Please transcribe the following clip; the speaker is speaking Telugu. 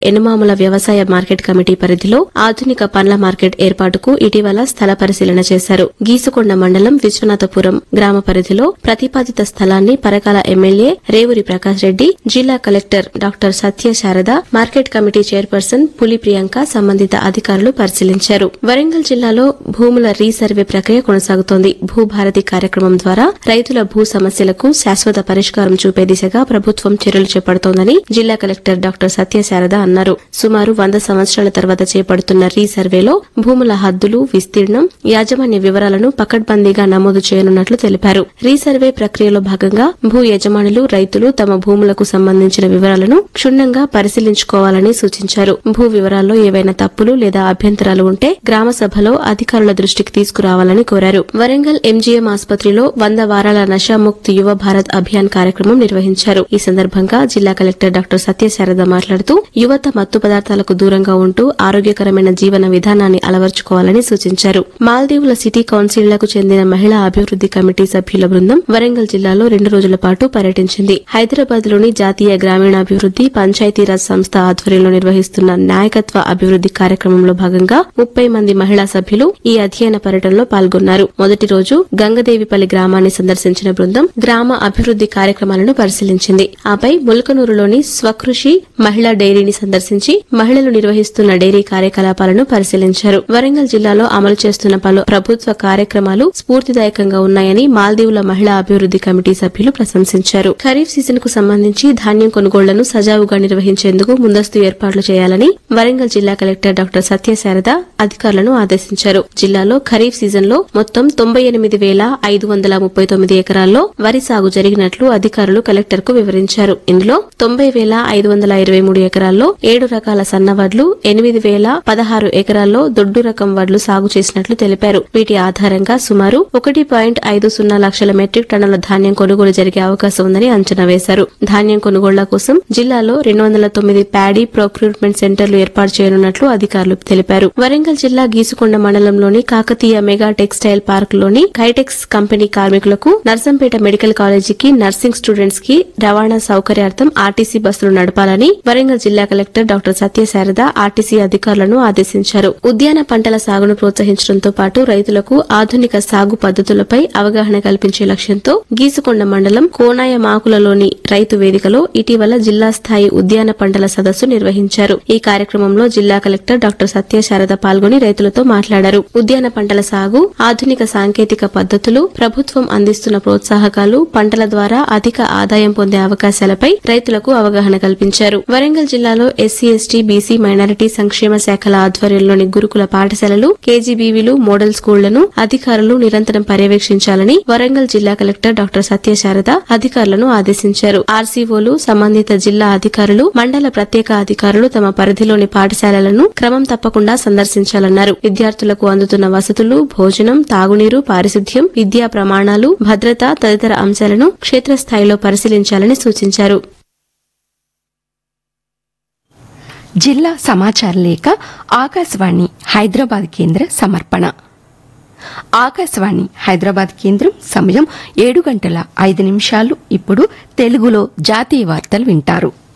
ఎనుమాముల వ్యవసాయ మార్కెట్ కమిటీ పరిధిలో ఆధునిక పండ్ల మార్కెట్ ఏర్పాటుకు ఇటీవల స్థల పరిశీలన చేశారు గీసుకొండ మండలం విశ్వనాథపురం గ్రామ పరిధిలో ప్రతిపాదిత స్థలాన్ని పరకాల ఎమ్మెల్యే రేవూరి ప్రకాష్ రెడ్డి జిల్లా collector doctor Satya Sharada market committee chairperson Puli Priyanka సంబంధిత అధికారులు పరిశీలించారు వరంగల్ జిల్లాలో భూముల రీసర్వే ప్రక్రియ కొనసాగుతోంది భూభారతి కార్యక్రమం ద్వారా రైతుల భూ సమస్యలకు శాశ్వత పరిష్కారం చూపే దిశగా ప్రభుత్వం చర్యలు చేపడుతోందని జిల్లా కలెక్టర్ డాక్టర్ సత్యశారద అన్నారు సుమారు వంద సంవత్సరాల తర్వాత చేపడుతున్న రీసర్వేలో భూముల హద్దులు విస్తీర్ణం యాజమాన్య వివరాలను పకడ్బందీగా నమోదు చేయనున్నట్లు తెలిపారు రీసర్వే ప్రక్రియలో భాగంగా భూ యజమానులు రైతులు తమ భూములకు సంబంధించిన వివరాలను క్షుణ్ణంగా పరిశీలించుకోవాలని సూచించారు భూ వివరాల్లో ఏవైనా తప్పులు లేదా అభ్యంతరాలు ఉంటే గ్రామ సభలో అధికారుల దృష్టికి తీసుకురావాలని కోరారు వరంగల్ ఎంజీఎం ఆసుపత్రిలో వంద వారాల నషాముక్త్ యువ భారత్ అభియాన్ కార్యక్రమం నిర్వహించారు ఈ సందర్భంగా జిల్లా కలెక్టర్ డాక్టర్ సత్యశారద మాట్లాడుతూ యువత మత్తు పదార్థాలకు దూరంగా ఉంటూ ఆరోగ్యకరమైన జీవన విధానాన్ని అలవర్చుకోవాలని సూచించారు మాల్దీవుల సిటీ కౌన్సిళ్లకు చెందిన మహిళా అభివృద్ది కమిటీ సభ్యుల బృందం వరంగల్ జిల్లాలో రెండు రోజుల పాటు పర్యటించింది హైదరాబాద్ లోని జాతీయ గ్రామీణాభివృద్ది పంచాయతీరాజ్ సంస్థ ఆధ్వర్యంలో నిర్వహిస్తున్న నాయకత్వ అభివృద్ది కార్యక్రమంలో భాగంగా ముప్పై మంది మహిళా సభ్యులు ఈ అధ్యయన పర్యటనలో పాల్గొన్నారు మొదటి రోజు గంగదేవిపల్లి గ్రామాన్ని సందర్శించిన బృందం గ్రామ అభివృద్ది కార్యక్రమాలను పరిశీలించింది ఆపై ములకనూరులోని స్వకృషి మహిళా డైరీని సందర్శించి మహిళలు నిర్వహిస్తున్న డైరీ కార్యకలాపాలను పరిశీలించారు వరంగల్ జిల్లాలో అమలు చేస్తున్న పలు ప్రభుత్వ కార్యక్రమాలు స్ఫూర్తిదాయకంగా ఉన్నాయని మాల్దీవుల మహిళా అభివృద్ది కమిటీ సభ్యులు ప్రశంసించారు ఖరీఫ్ సీజన్ కు సంబంధించి ధాన్యం కొనుగోళ్లను సజావుగా నిర్వహించేందుకు ముందస్తు ఏర్పాట్లు చేయాలని వరంగల్ జిల్లా కలెక్టర్ డాక్టర్ సత్యశారద అధికారులను ఆదేశించారు జిల్లాలో ఖరీఫ్ సీజన్ లో మొత్తం తొంభై ఎనిమిది వేల ఐదు వందల ముప్పై తొమ్మిది ఎకరాల్లో వరి సాగు జరిగినట్లు అధికారులు కలెక్టర్ కు వివరించారు ఇందులో తొంభై వేల ఐదు వందల ఇరవై మూడు ఎకరాల్లో ఏడు రకాల సన్న వడ్లు ఎనిమిది వేల పదహారు ఎకరాల్లో దొడ్డు రకం వడ్లు సాగు చేసినట్లు తెలిపారు వీటి ఆధారంగా సుమారు ఒకటి పాయింట్ ఐదు సున్నా లక్షల మెట్రిక్ టన్నుల ధాన్యం కొనుగోలు జరిగే అవకాశం ఉందని అంచనా వేశారు ధాన్యం కొనుగోళ్ల కోసం జిల్లాలో రెండు వందల తొమ్మిది ప్యాడీ ప్రొక్యూర్మెంట్ సెంటర్లు ఏర్పాటు చేయనున్నట్లు అధికారులు తెలిపారు వరంగల్ జిల్లా గీసుకొండ మండలంలోని కాకతీయ మెగా టెక్స్టైల్ పార్క్ లోని కైటెక్స్ కంపెనీ కార్మికులకు నర్సంపేట మెడికల్ కాలేజీకి నర్సింగ్ స్టూడెంట్స్ కి రవాణా సౌకర్యార్థం ఆర్టీసీ బస్సులు నడపాలని వరంగల్ జిల్లా కలెక్టర్ డాక్టర్ సత్యశారద ఆర్టీసీ అధికారులను ఆదేశించారు ఉద్యాన పంటల సాగును ప్రోత్సహించడంతో పాటు రైతులకు ఆధునిక సాగు పద్ధతులపై అవగాహన కల్పించే లక్ష్యంతో గీసుకొండ మండలం కోనాయ మాకులలోని రైతు వేదికలో ఇటీవల జిల్లా స్థాయి ఉద్యాన పంటల సదస్సు నిర్వహించారు ఈ కార్యక్రమంలో జిల్లా కలెక్టర్ డాక్టర్ సత్యశారద పాల్గొని రైతులతో మాట్లాడారు ఉద్యాన పంటల సాగు ఆధునిక సాంకేతిక పద్ధతులు ప్రభుత్వం అందిస్తున్న ప్రోత్సాహకాలు పంటల ద్వారా అధిక ఆదాయం పొందే అవకాశాలపై రైతులకు అవగాహన కల్పించారు వరంగల్ జిల్లాలో ఎస్సీ ఎస్టీ బీసీ మైనారిటీ సంక్షేమ శాఖల ఆధ్వర్యంలోని గురుకుల పాఠశాలలు కేజీబీవీలు మోడల్ స్కూళ్లను అధికారులు నిరంతరం పర్యవేక్షించాలని వరంగల్ జిల్లా కలెక్టర్ డాక్టర్ సత్యశారద అధికారులను ఆదేశించారు ఆర్సీఓలు సంబంధిత జిల్లా అధికారులు మండల ప్రత్యేక అధికారులు తమ పరిధిలోని పాఠశాలలను క్రమం తప్పకుండా సందర్శించాలన్నారు విద్యార్థులకు అందుతున్న వసతులు భోజనం తాగునీరు పారిశుద్ధ్యం విద్యా ప్రమాణాలు భద్రత తదితర అంశాలను క్షేత్రస్థాయిలో పరిశీలించాలని సూచించారు జిల్లా సమాచార లేఖ ఆకాశవాణి హైదరాబాద్ కేంద్ర సమర్పణ ఆకాశవాణి హైదరాబాద్ కేంద్రం సమయం ఏడు గంటల ఐదు నిమిషాలు ఇప్పుడు తెలుగులో జాతీయ వార్తలు వింటారు